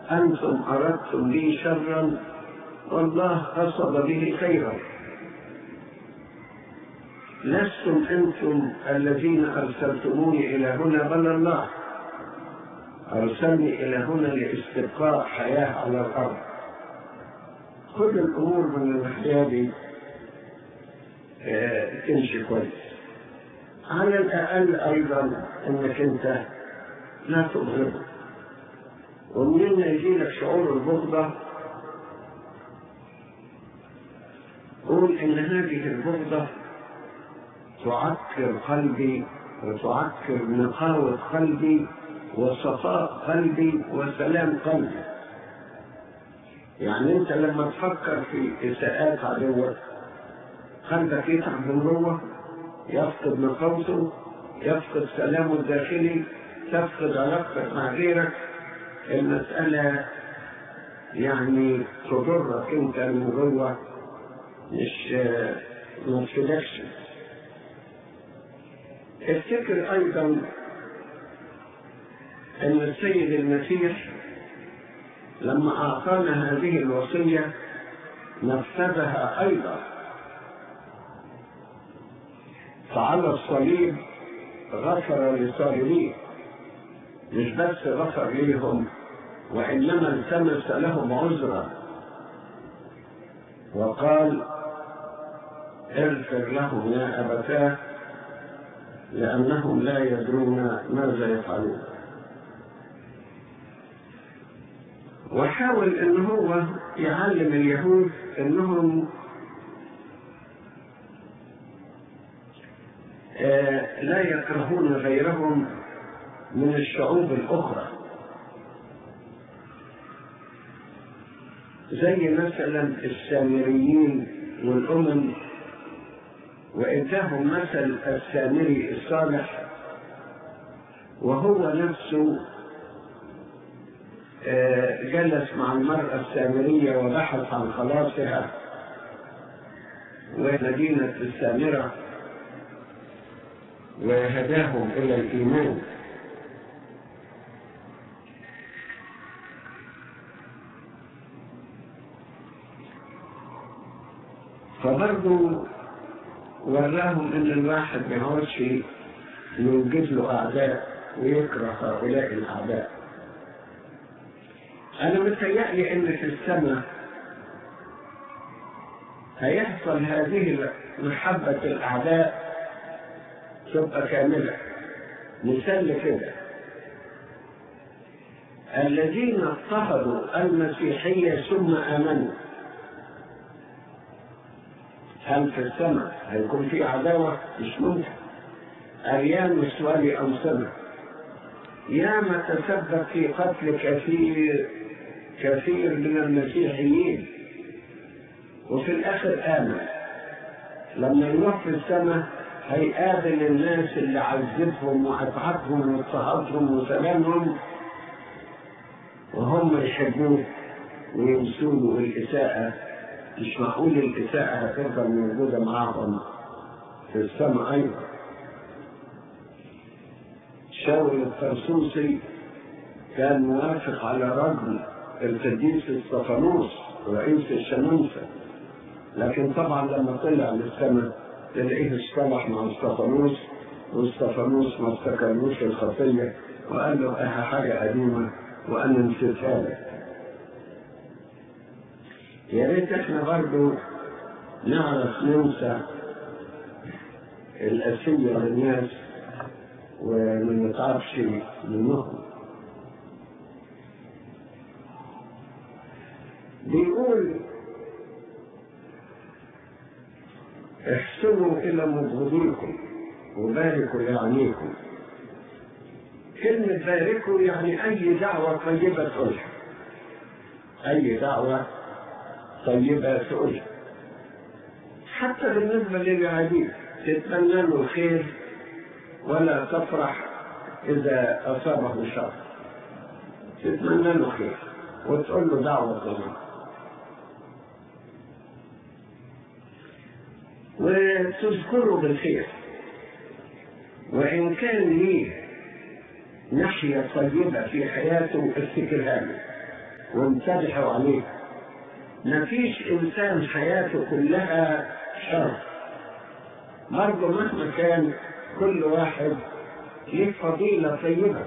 أنتم أردتم لي شرا والله قصد به خيرا لستم أنتم الذين أرسلتموني إلى هنا بل الله أرسلني إلى هنا لاستبقاء حياة على الأرض كل الأمور من الحياة دي آه، تمشي كويس على الأقل أيضا أنك أنت لا تبغضه ومنين يجي لك شعور البغضة قول إن هذه البغضة تعكر قلبي وتعكر نقاوة قلبي وصفاء قلبي وسلام قلبي يعني انت لما تفكر في اساءات عدوك قلبك يتعب من جوه يفقد نقاوته يفقد سلامه الداخلي تفقد علاقتك مع غيرك المسألة يعني تضرك انت من جوه مش ما تفيدكش افتكر ايضا ان السيد المسيح لما اعطانا هذه الوصيه نفذها ايضا فعلى الصليب غفر لصالحيه مش بس غفر ليهم وانما التمس لهم عذرا وقال اغفر لهم يا ابتاه لانهم لا يدرون ماذا يفعلون وحاول ان هو يعلم اليهود انهم آه، لا يكرهون غيرهم من الشعوب الاخرى زي مثلا السامريين والامم واداهم مثل السامري الصالح وهو نفسه آه، جلس مع المرأة السامرية وبحث عن خلاصها ومدينة السامرة وهداهم إلى الإيمان فبرضه وراهم ان الواحد ما يقعدش يوجد له اعداء ويكره هؤلاء الاعداء انا متهيألي ان في السماء هيحصل هذه محبة الاعداء تبقى كاملة مثال كده الذين اضطهدوا المسيحية ثم آمنوا هل في السماء هيكون في عداوة؟ مش ممكن أريان مسوالي أو سمع ياما تسبب في قتل كثير كثير من المسيحيين وفي الآخر آمن لما يروح في السماء هيقابل الناس اللي عذبهم وأتعبهم واضطهادهم وسلامهم وهم يحبوه وينسوا الإساءة مش معقول الإساءة هتفضل موجودة معاهم في السماء أيضا شاول الطرسوسي كان موافق على رجل القديس اسطفانوس رئيس الشمامسة لكن طبعا لما طلع للسماء تلاقيه اصطلح مع اسطفانوس واسطفانوس ما افتكرلوش الخطية وقال له اه حاجة قديمة وأنا نسيتها لك يا ريت احنا برضو نعرف ننسى الأسية للناس وما نتعرفش منهم بيقول احسنوا إلى مبغضيكم وباركوا لعنيكم كلمة باركوا يعني أي دعوة طيبة تقولها أي دعوة طيبة تقولها حتى بالنسبة للعبيد تتمنى له الخير ولا تفرح إذا أصابه شر تتمنى له خير وتقول له دعوة طيبة وتذكره بالخير وإن كان ليه ناحية طيبة في حياته افتكرها له وامتدحوا عليه مفيش إنسان حياته كلها شر برضه مهما كان كل واحد ليه فضيلة طيبة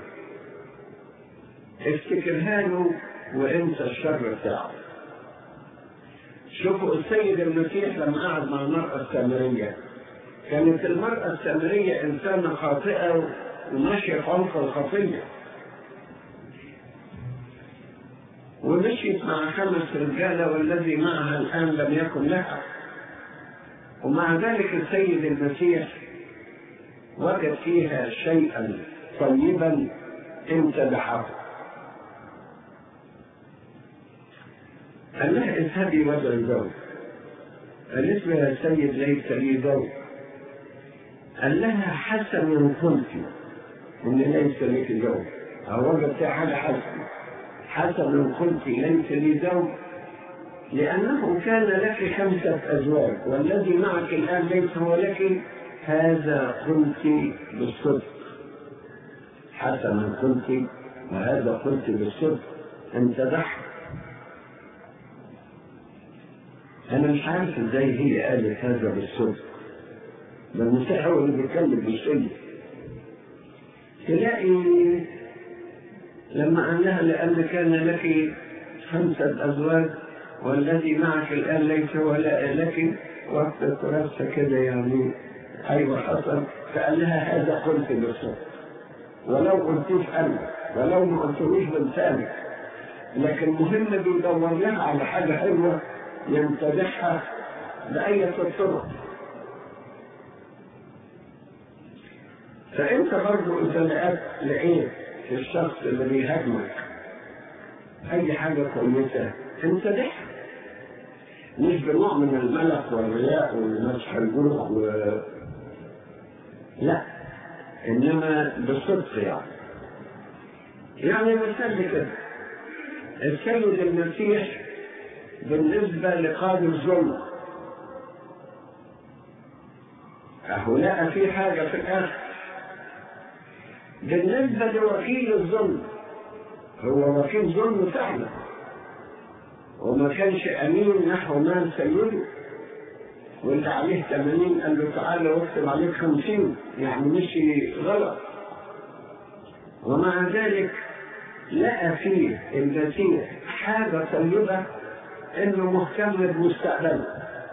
افتكرها له وانسى الشر بتاعه شوفوا السيد المسيح لما قعد مع المرأة السامرية كانت المرأة السامرية إنسانة خاطئة وماشية في عمق الخطية ومشيت مع خمس رجالة والذي معها الآن لم يكن لها ومع ذلك السيد المسيح وجد فيها شيئا طيبا امتدحه قال لها اذهبي وادعي زوج قالت له يا سيد ليس لي زوج قال لها حسن كنت ان ليس لك زوج او وجد فيها حاجه حسن حسن كنت ليس لي زوج لأنه كان لك خمسة أزواج والذي معك الآن ليس هو لك هذا قلت بالصدق حسنا قلت وهذا قلت بالصدق امتدحت أنا مش عارف إزاي هي قالت هذا بالصدق ده المسيح هو اللي بيتكلم بالصدق تلاقي لما قال لها لأن كان لك خمسة أزواج والذي معك الآن ليس هو لك وقت رأسها كده يعني أيوة حصل فقال لها هذا قلت بالصدق ولو قلتوش أنا ولو ما قلتوش بلسانك لكن مهم بيدور لها على حاجة حلوة يمتدحها بأية الطرق فأنت برضو إذا لقيت لقيت في الشخص اللي بيهاجمك أي حاجة كويسة امتدحها مش بنوع من الملك والرياء والمسح الجرح و... لا انما بالصدق يعني يعني مثال كده السيد المسيح بالنسبة لقاضي الظلم أهو لقى في حاجة في الآخر بالنسبة لوكيل الظلم هو وكيل ظلم فعلا وما كانش امين نحو مال سيده واللي عليه 80 قال له تعالى واكتب عليك 50 يعني مشي غلط ومع ذلك لقى فيه المسيح حاجه طيبه انه مهتم بمستقبله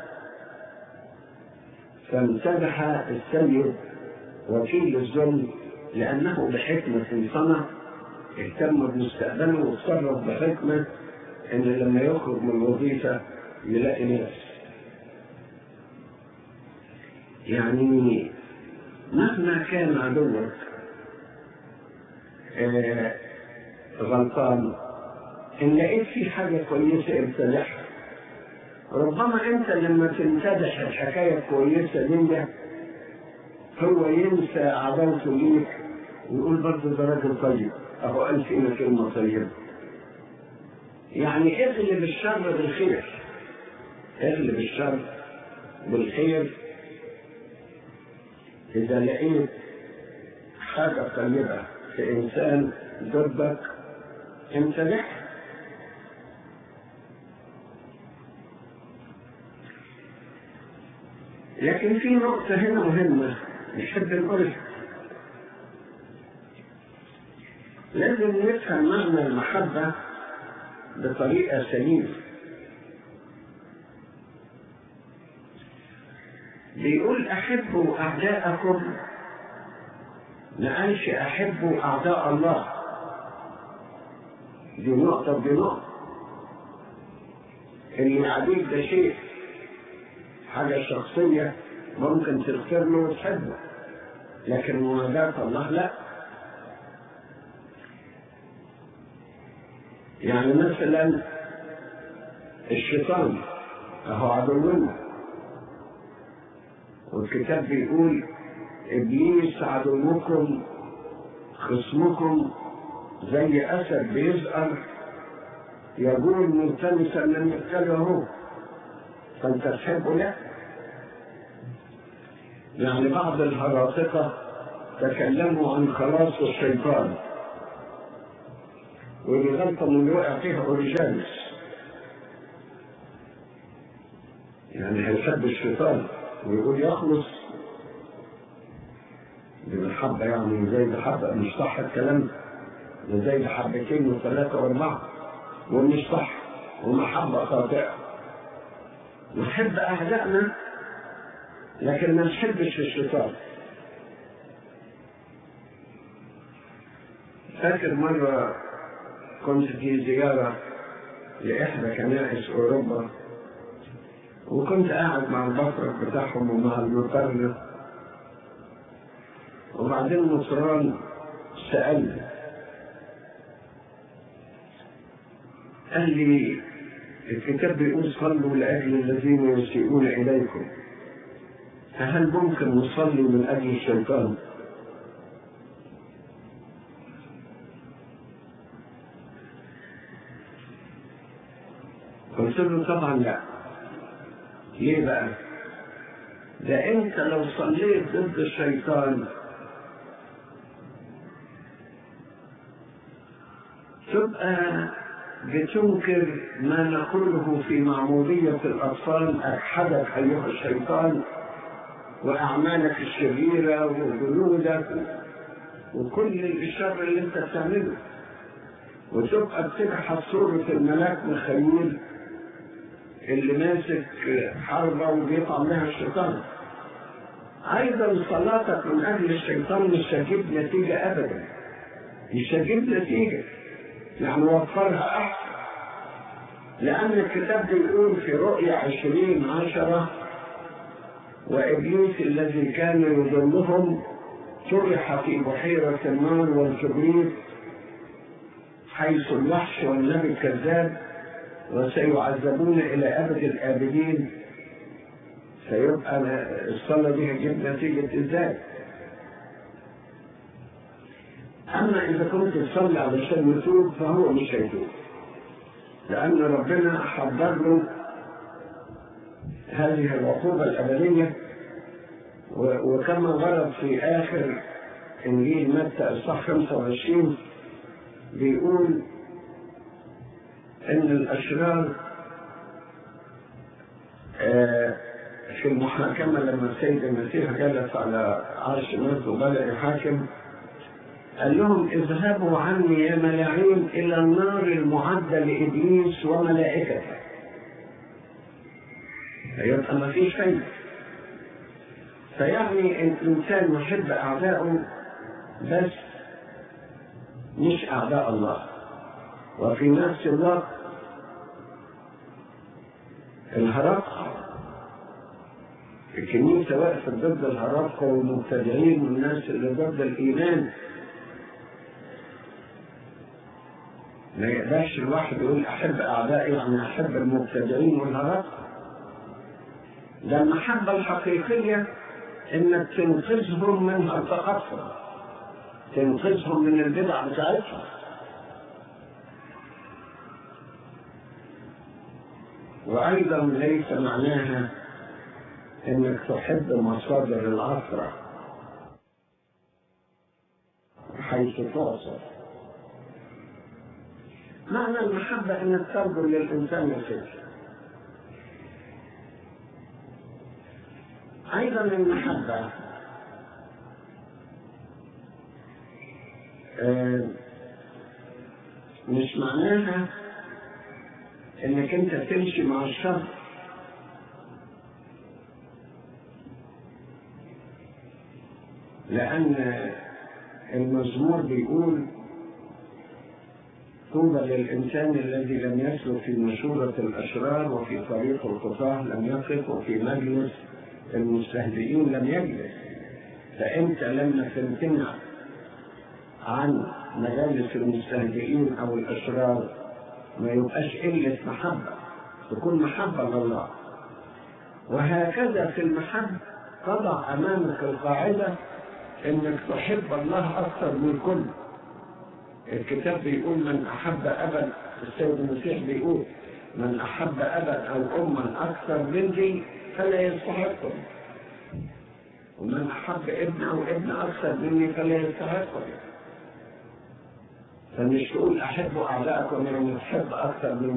فامتدح السيد وكيل الظلم لانه بحكمه صنع اهتم بمستقبله وتصرف بحكمه ان لما يخرج من الوظيفة يلاقي ناس يعني مهما كان عدوك آه غلطان ان لقيت في حاجة كويسة امتدحها ربما انت لما تمتدح الحكاية الكويسة دي هو ينسى عداوته ليك ويقول برضه ده راجل طيب اهو قال فينا كلمة طيبة يعني اغلب الشر بالخير اغلب الشر بالخير إذا لقيت حاجة طيبة في إنسان ضدك امتدحها لكن في نقطة هنا مهمة نحب نقولها لازم نفهم معنى المحبة بطريقة سليمة بيقول أحبوا أعداءكم ما قالش أحبوا أعداء الله دي نقطة دي نقطة اللي يعاديك ده شيء حاجة شخصية ممكن تغفر له وتحبه لكن معاداة الله لا يعني مثلا الشيطان اهو عدونا والكتاب بيقول ابليس عدوكم خصمكم زي اسد بيزقر يقول ملتمسا من يقتله هو فانت تحبه لا يعني بعض الهراطقه تكلموا عن خلاص الشيطان ودي غلطة من اللي وقع فيها أوريجانس يعني هيحب الشيطان ويقول يخلص دي بالحبة يعني زي بحبة مش صح الكلام ده زي بحبتين وثلاثة وأربعة ومش صح ومحبة خاطئة نحب أعدائنا لكن ما نحبش الشيطان فاكر مرة كنت في زيارة لإحدى كنائس أوروبا وكنت قاعد مع البطرك بتاعهم ومع المقرر وبعدين نصران سألني قال لي الكتاب بيقول صلوا لأجل الذين يسيئون إليكم فهل ممكن نصلي من أجل الشيطان؟ قلت له طبعا لا ليه بقى؟ ده انت لو صليت ضد الشيطان تبقى بتنكر ما نقوله في معمودية الأطفال أجحدك أيها الشيطان وأعمالك الشريرة وجنودك وكل الشر اللي أنت بتعمله وتبقى بتبحث صورة الملاك مخيل اللي ماسك حربة وبيطعم لها الشيطان أيضا صلاتك من أجل الشيطان مش هتجيب نتيجة أبدا مش هتجيب نتيجة يعني وفرها أحسن لأن الكتاب بيقول في رؤيا عشرين عشرة وإبليس الذي كان يضلهم طرح في بحيرة النار والكبريت حيث الوحش والنبي الكذاب وسيعذبون إلى أبد الآبدين فيبقى الصلاة دي هتجيب نتيجة إزاي؟ أما إذا كنت تصلي علشان يتوب فهو مش هيتوب لأن ربنا حضر له هذه العقوبة الأبدية وكما ورد في آخر إنجيل متى إصحاح 25 بيقول إن الأشرار في المحاكمة لما السيد المسيح جلس على عرش الملك وبدأ يحاكم قال لهم اذهبوا عني يا ملاعين إلى النار المعدة لإبليس وملائكته فيبقى ما فيش فايدة فيعني الإنسان يحب أعدائه بس مش أعداء الله وفي نفس الوقت الهرقة الكنيسة وقفت ضد الهرقة والمبتدعين والناس اللي ضد الإيمان ما يقدرش الواحد يقول أحب أعدائي يعني أحب المبتدعين والهرقة ده المحبة الحقيقية إنك تنقذهم من التقصر تنقذهم من البدع بتاعتهم وأيضا ليس معناها إنك تحب مصادر العثرة حيث تعصر معنى المحبة إنك ترجو للإنسان الخير أيضا المحبة آه مش معناها انك انت تمشي مع الشر لان المزمور بيقول طوبى للإنسان الذي لم يسلك في مشورة الأشرار وفي طريق الخطاة لم يقف وفي مجلس المستهزئين لم يجلس فأنت لما تمتنع عن مجالس المستهزئين أو الأشرار ما يبقاش قلة محبة تكون محبة لله وهكذا في المحبة تضع أمامك القاعدة إنك تحب الله أكثر من كل الكتاب بيقول من أحب أبا السيد المسيح بيقول من أحب أبا أو أما أكثر مني فلا يستحقني ومن أحب ابن أو ابن أكثر مني فلا يستحقني فمش تقول احبوا اعدائكم يعني تحب اكثر من